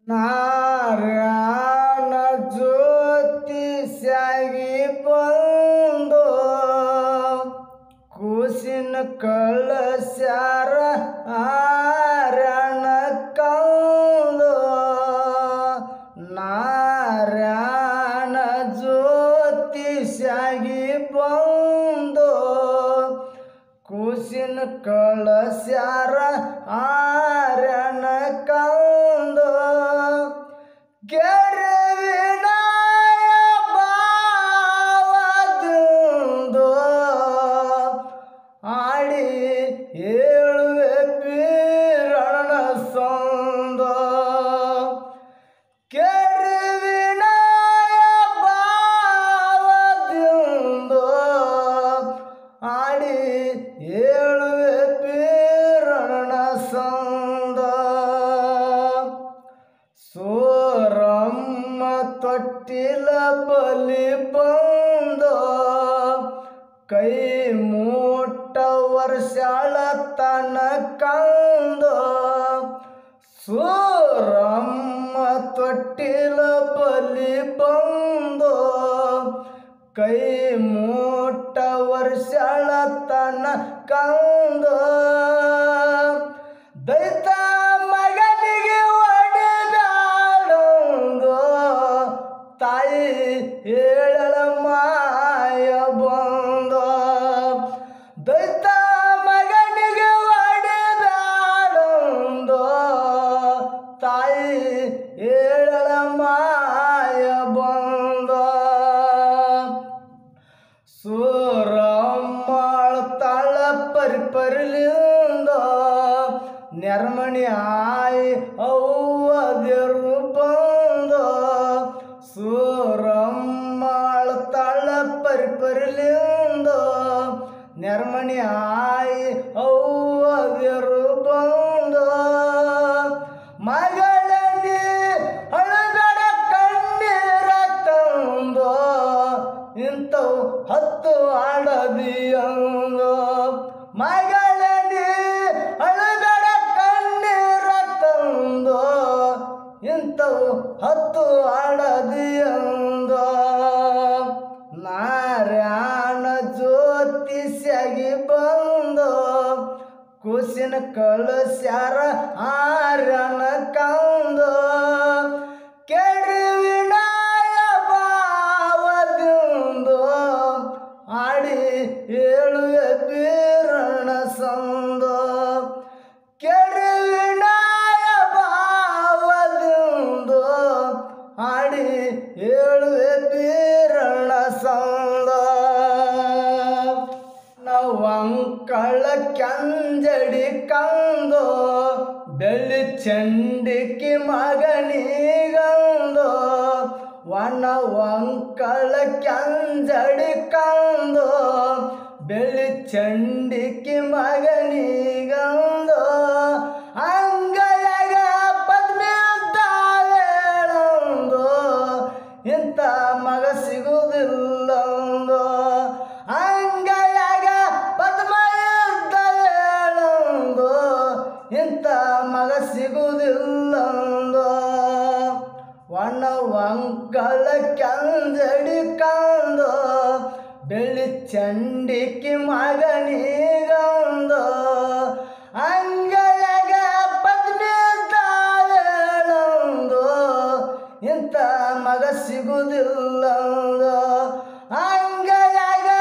ನಾರಾಯಣ ಜ್ಯೋತಿ ಸ್ಯಾಗಿ ಬಂದು ಕೂಸಿನ ಕಳಸ್ಯಾರ ಆರ್ಯಣ ಕಂದು ನಾರಾಯಣ ಜ್ಯೋತಿ ಸ್ಯಾಗಿ ಬಂದು ಕೂಸಿನ ಕಳಸ್ಯಾರ ಆರ್ಯನ ಕಂದು ಗೆರವಿನಾಯ ಬಾವದಿಂದು ಆಡಿ ಏಳುವೆ ಬೀರಣ ಸಂದ ಕೆರವಿನಾಯ ಬಾವದಿಂದು ಆಡಿ ಏಳುವೆ ಬೀರಣ ಸಂದ ಸೋರಮ್ಮ ತೊಟ್ಟಿಲ ಬಲಿ ಬಂದ ಕೈ ಮೂಟ ವರ್ಷಾಳ ತನ ಕಂದ ಸೋರಮ್ಮ ತೊಟ್ಟಿಲ ಬಲಿ ಬಂದ ಕೈ ಮೂಟ ವರ್ಷಾಳ ತನ ಕಂದ ದೈತ ಮಗನಿಗೆ ಒಡೆದಾಡಂದು ತಾಯಿ ಹೇಳಳ ಮಾಯ ಬಂದ ದೈತ ಮಗನಿಗೆ ಒಡೆದಾಡಂದು ತಾಯಿ ಹೇಳಳ ಮಾಯ ಬಂದ ಸೂರಮ್ಮಳ ತಾಳ ಪರಿ ಪರಿಲಿಂದ ನೆರ್ಮಣಿ ಆಯಿ ಅವ್ವದಿರು ಬಂದ ಸೂರಮ್ಮಳ ತಾಳ ಪರಿ ಪರಿಲಿಂದ ನೆರ್ಮಣಿ ಆಯಿ ಅವ್ವದಿರು ಬಂದ ಮಗಳನಿ ಅಳಗಡ ಕಣ್ಣೀರ ತಂದು ಇಂಥವು ಹತ್ತು ಆಡದಿಯಂದು ಮಗಳನಿ ಅಳಗಡ ಕಣ್ಣೀರ ತಂದು ಇಂಥವು ಹತ್ತು ಆಡದಿಯಂದು ನಾರಾಯಣ ಜ್ಯೋತಿಷ್ಯಾಗಿ ಬಂದು ಕುಸಿನ ಕಳಸ್ಯಾರ ಆರ್ಯನ ಕಂದು ಕೆಡವಿನಾಯ ಬಾವದಿಂದು ಆಡಿ ಏಳುವೆ ಬೀರಣ ಸಂದು ಕೆಡವಿನಾಯ ಬಾವದಿಂದು ಆಡಿ ಏಳುವೆ ಬೀರಣ ಸಂದ ನವಂಕಳ ಕಂಜಡಿ ಕಂದು ಬೆಳ್ಳಿ ಚಂಡಿಕಿ ಮಗನಿಗಂದು ವನ ವಂಕಳ ಕಂಜಡಿ ಕಂದು ಬೆಳ್ಳಿ ಚಂಡಿಕಿ ಮಗನಿಗಂದು ಅಂಗಯಗ ಪದ್ಮಿದ್ದಾಳೇಳಂದು ಇಂಥ ಮಗ ಸಿಗುವುದಿಲ್ಲಂದು ಅಂಗಯಗ ಪದ್ಮ ಇದ್ದಳೇಳಂದು ಇಂಥ ಮಗ ಸಿಗುವುದಿಲ್ಲಂದು ವನ ವಂಕಳ ಕಂಜಡಿ ಕಂದು ಬೆಳ್ಳಿ ಚಂಡಿಕಿ ಮಗನಿಗಂದು ಅಂಗಯಗ ಪದ್ಮಿದ್ದಾಳೇಳಂದು ಇಂಥ ಮಗ ಸಿಗುವುದಿಲ್ಲಂದು ಅಂಗಯಗ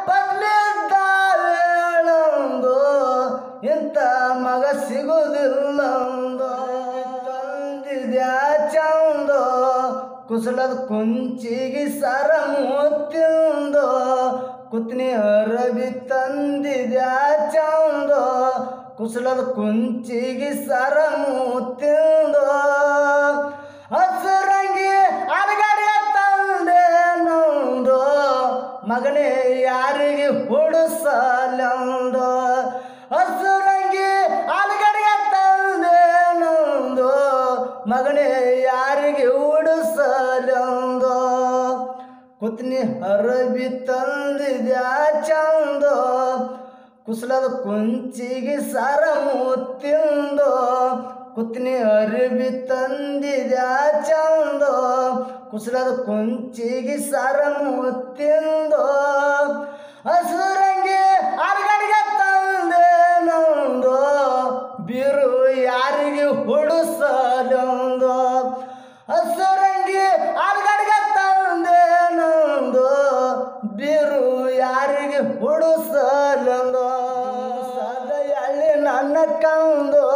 ಪದ್ಮಿದ್ದಾಳೇಳಂದು ಇಂಥ ಮಗ ಸಿಗುವುದಿಲ್ಲಂದು ತಂದಿದ್ಯಾ ಚಂದು ಕುಸಲದ ಕುಂಚಿಗೆ ಸರ ಮುತ್ತಿಂದು ಕುತ್ನಿ ಅರಬಿ ತಂದಿದ್ಯಾ ಚಂದು ಕುಸಲದ ಕುಂಚಿಗೆ ಸರ ಮುತ್ತಿಂದು ಹಸರಂಗಿ ಅರಗಡೆ ತಂದೆ ನಂದು ಮಗನೇ ಯಾರಿಗೆ ಹುಡುಸಲಂದು ಹಸುರಂಗಿ ಅಲಗಡೆಗೆ ತಂದೆ ನಂದು ಮಗನೇ ಯಾರಿಗೆ ಉಡಿಸಲಂದು ಕುತ್ನಿ ಅರಬಿ ತಂದಿದ್ಯಾ ಚಂದು ಕುಸಲದ ಕುಂಚಿಗೆ ಸರ ಮುತ್ತಿಂದು ಕುತ್ನಿ ಅರಿವಿ ತಂದಿದ್ಯಾ ಚಂದೋ ಕುಸಲದ ಕುಂಚಿಗೆ ಸರ ಮುತ್ತಿಂದೋ ಹಸುರಂಗಿ ಅರ್ಗಡಿಗೆ ತಂದೆ ನಂದೋ ಬಿರು ಯಾರಿಗೆ ಹುಡುಸಲೊಂದೋ ಹಸುರಂಗಿ ಅರ್ಗಡಿಗೆ ತಂದೆ ನಂದೋ ಬಿರು ಯಾರಿಗೆ ಹುಡುಸಲೊಂದೋ ಸದಯಳ್ಳಿ ನನ್ನ ಕಂದು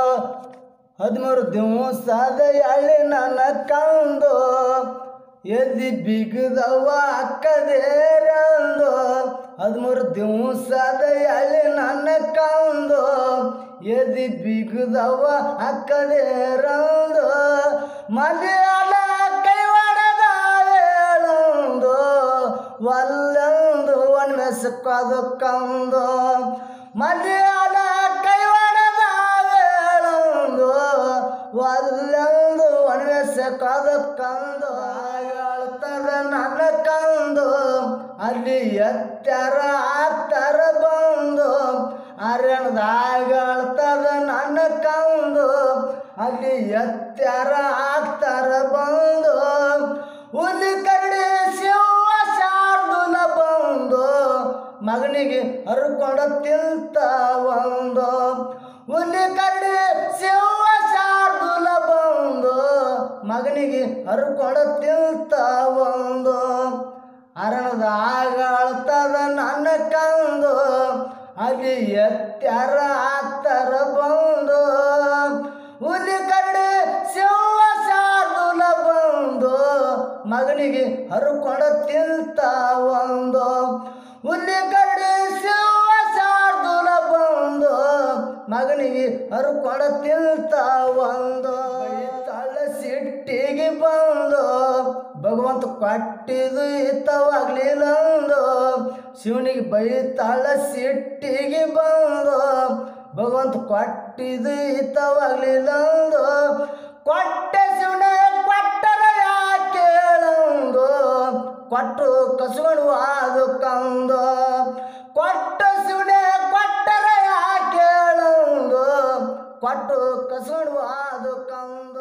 ಹದಿಮೂರು ದಿವಸದ ಎಳ್ಳಿ ನನ್ನ ಕಂದು ಎದ್ದಿ ಬಿಗದವ ಅಕ್ಕದೇರಂದು ಹದಿಮೂರು ದಿವಸದ ಎಳ್ಳಿ ನನ್ನ ಕಂದು ಎದ್ದಿ ಬಿಗದವ ಅಕ್ಕದೇರಂದು ಮಲಯಾಳ ಕೈವಾಡದ ಹೇಳಂದು ಒಲ್ಲಂದು ಒಣ್ಮೆಸಕ್ಕೋದು ಕಂದು ಮಲಯಾಳ ಕೈವಾಡದ ಹೇಳಂದು ಒಲ್ಲಂದು ಒಣವೆಸಕ್ಕೋದು ಕಂದು ಹೇಳ್ತದ ನನ್ನ ಕಂದು ಅಲ್ಲಿ ಎತ್ತರ ಆಗ್ತಾರ ಬಂದು ಅರಣದಾಗ ಹೇಳ್ತದ ನನ್ನ ಕಂದು ಅಲ್ಲಿ ಎತ್ತರ ಆಗ್ತಾರ ಬಂದು ಹುಲಿ ಕರಡಿ ಶಿವ ಶಾರ್ದುಲ ಬಂದು ಮಗನಿಗೆ ಹರ್ಕೊಂಡು ತಿಂತ ಒಂದು ಹುಲಿ ಕರಡಿ ಶಿವ ಶಾರ್ದುಲ ಬಂದು ಮಗನಿಗೆ ಹರ್ಕೊಂಡು ತಿಂತ ಒಂದು ಅರಣದಾಗ ಅಳ್ತದ ನನ್ನ ಕಂದು ಅಲ್ಲಿ ಎತ್ತರ ಆಗ್ತಾರ ಬಂದು ಹುಲಿ ಕರಡಿ ಶಿವ ಶಾರ್ದುಲ ಬಂದು ಮಗನಿಗೆ ಹರ್ಕೊಂಡ ತಿಂತ ಒಂದು ಹುಲಿ ಕರಡಿ ಶಿವ ಶಾರ್ದುಲ ಬಂದು ಮಗನಿಗೆ ಹರ್ಕೊಂಡ ತಿಂತ ಒಂದು ತಳ ಸಿಟ್ಟಿಗೆ ಬಂದು ಭಗವಂತ ಕೊಟ್ಟಿದು ಇತ್ತವಾಗ್ಲಿಲ್ಲಂದು ಶಿವನಿಗೆ ಬೈತಾಳ ಸಿಟ್ಟಿಗೆ ಬಂದು ಭಗವಂತ ಕೊಟ್ಟಿದು ಇತ್ತವಾಗ್ಲಿಲ್ಲಂದು ಕೊಟ್ಟೆ ಶಿವನೇ ಕೊಟ್ಟರ ಯಾಕೆ ಹೇಳಂದು ಕೊಟ್ಟು ಕಸ್ಕೊಂಡು ಅದು ಕಂದು ಕೊಟ್ಟ ಶಿವನೇ ಕೊಟ್ಟರ ಯಾಕೆ ಹೇಳಂದು ಕೊಟ್ಟು ಕಸ್ಕೊಂಡು ಅದು ಕಂದು